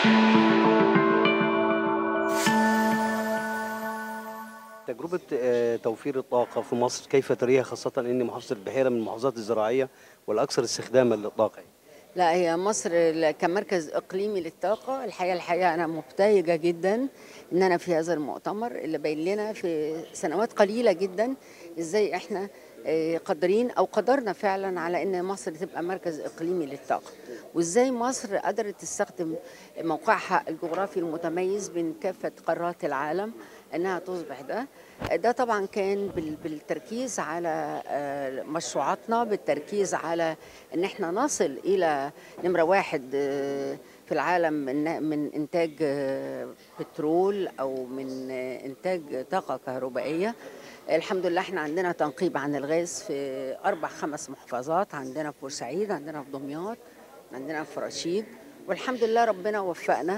تجربة آه، توفير الطاقة في مصر كيف تريها خاصة أن محافظة البحيرة من المحافظات الزراعية والأكثر استخداما للطاقة لا هي مصر ل- كمركز اقليمي للطاقه الحقيقه الحقيقه انا مبتهجه جدا ان انا في هذا المؤتمر اللي باين لنا في سنوات قليله جدا ازاي احنا آه، قادرين او قدرنا فعلا على ان مصر تبقى مركز اقليمي للطاقه وازاي مصر قدرت تستخدم موقعها الجغرافي المتميز بين كافه قارات العالم انها تصبح ده ده طبعا كان بال- بالتركيز على آه، مشروعاتنا بالتركيز على ان احنا نصل الى نمره واحد آه، في العالم من من انتاج آه، بترول او من آه، انتاج طاقه كهربائيه الحمد لله احنا عندنا تنقيب عن الغاز في اربع خمس محافظات عندنا في بورسعيد عندنا في دمياط عندنا في رشيد والحمد لله ربنا وفقنا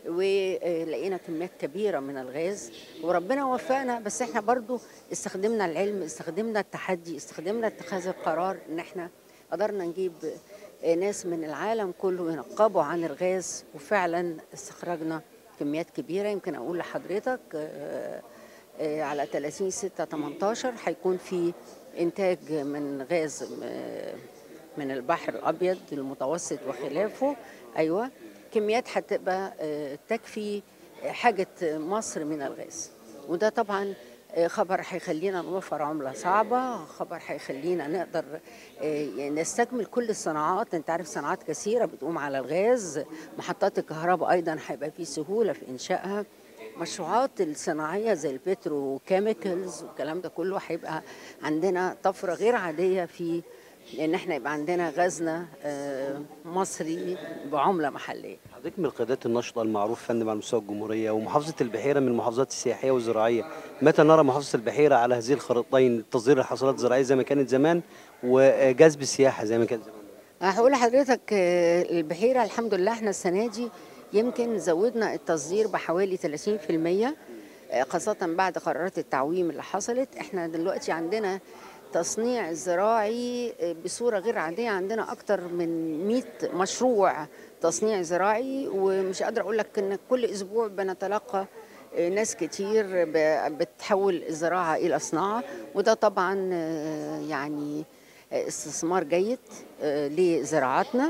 ولقينا كميات كبيرة من الغاز وربنا وفقنا بس احنا برضو استخدمنا العلم استخدمنا التحدي استخدمنا اتخاذ القرار ان احنا قدرنا نجيب ناس من العالم كله ينقبوا عن الغاز وفعلا استخرجنا كميات كبيرة يمكن أقول لحضرتك آه، آه، على 30 6 18 هيكون في إنتاج من غاز آه، من البحر الأبيض المتوسط وخلافه أيوة كميات هتبقى آه، تكفي حاجة مصر من الغاز وده طبعا آه، خبر هيخلينا نوفر عملة صعبة خبر هيخلينا نقدر آه، يعني نستكمل كل الصناعات انت عارف صناعات كثيرة بتقوم على الغاز محطات الكهرباء أيضا هيبقى في سهولة في إنشائها مشروعات الصناعية زي البترو كيميكالز والكلام ده كله هيبقى عندنا طفرة غير عادية في ان احنا يبقى عندنا غازنا آه، مصري بعملة محلية حضرتك من القيادات النشطة المعروف فندم على مستوى الجمهورية ومحافظة البحيرة من المحافظات السياحية والزراعية متى نرى محافظة البحيرة على هذه الخريطتين تصدير الحصولات الزراعية زي ما كانت زمان وجذب السياحة زي ما كانت زمان هقول لحضرتك آه، البحيرة الحمد لله احنا السنة دي يمكن زودنا التصدير بحوالي 30% آه، خاصة بعد قرارات التعويم اللي حصلت احنا دلوقتي عندنا تصنيع زراعي آه، بصورة غير عادية عندنا أكتر من 100 مشروع تصنيع زراعي ومش قادرة أقول لك إن كل أسبوع بنتلقى آه، ناس كتير ب- بتحول الزراعة إلى صناعة وده طبعا آه، يعني آه، استثمار جيد آه، لزراعتنا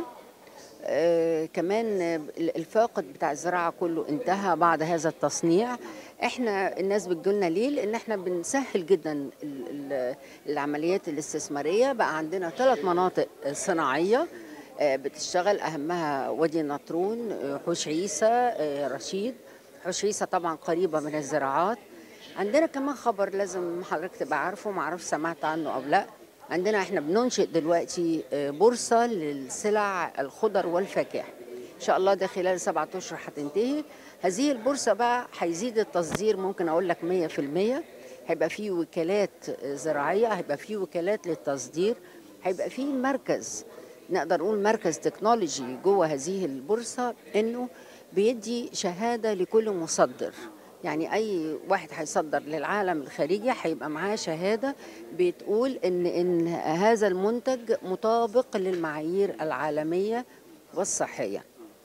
آه، كمان آه، الفاقد بتاع الزراعة كله انتهى بعد هذا التصنيع احنا الناس بتجولنا ليه لان احنا بنسهل جدا ال- ال- العمليات الاستثمارية بقى عندنا ثلاث مناطق صناعية آه، بتشتغل اهمها وادي النطرون آه، حوش عيسى آه، رشيد حوش عيسى طبعا قريبة من الزراعات عندنا كمان خبر لازم حضرتك تبقى عارفه ما اعرفش سمعت عنه او لا عندنا احنا بننشئ دلوقتي آه، بورصه للسلع الخضر والفاكهه ان شاء الله ده خلال سبعة اشهر هتنتهي هذه البورصه بقى هيزيد التصدير ممكن اقول لك 100% هيبقى فيه وكالات آه، زراعيه هيبقى فيه وكالات للتصدير هيبقى فيه مركز نقدر نقول مركز تكنولوجي جوه هذه البورصه انه بيدي شهاده لكل مصدر يعني اي واحد هيصدر للعالم الخارجي هيبقى معاه شهاده بتقول ان ان هذا المنتج مطابق للمعايير العالميه والصحيه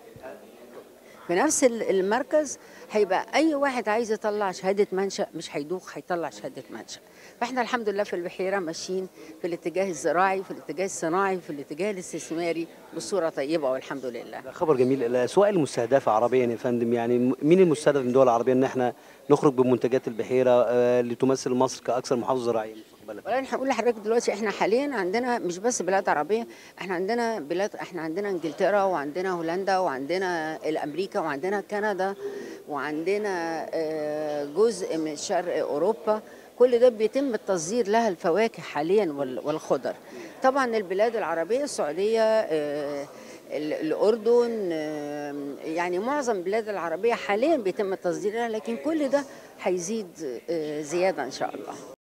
في نفس ال- المركز هيبقى اي واحد عايز يطلع شهاده منشا مش هيدوخ هيطلع شهاده منشا فاحنا الحمد لله في البحيره ماشيين في الاتجاه الزراعي في الاتجاه الصناعي في الاتجاه الاستثماري بصوره طيبه والحمد لله ده خبر جميل الاسواق المستهدفه عربيا يا فندم يعني م- مين المستهدف من الدول العربيه ان احنا نخرج بمنتجات البحيره آه، لتمثل مصر كاكثر محافظه زراعيه مستقبلا ولا احنا هقول لحضرتك دلوقتي احنا حاليا عندنا مش بس بلاد عربيه احنا عندنا بلاد احنا عندنا انجلترا وعندنا هولندا وعندنا الامريكا وعندنا كندا وعندنا آه، جزء من شرق اوروبا كل ده بيتم التصدير لها الفواكه حاليا وال- والخضر طبعا البلاد العربيه السعوديه آه، ال- الاردن آه، يعني معظم البلاد العربيه حاليا بيتم التصدير لها لكن كل ده هيزيد آه، زياده ان شاء الله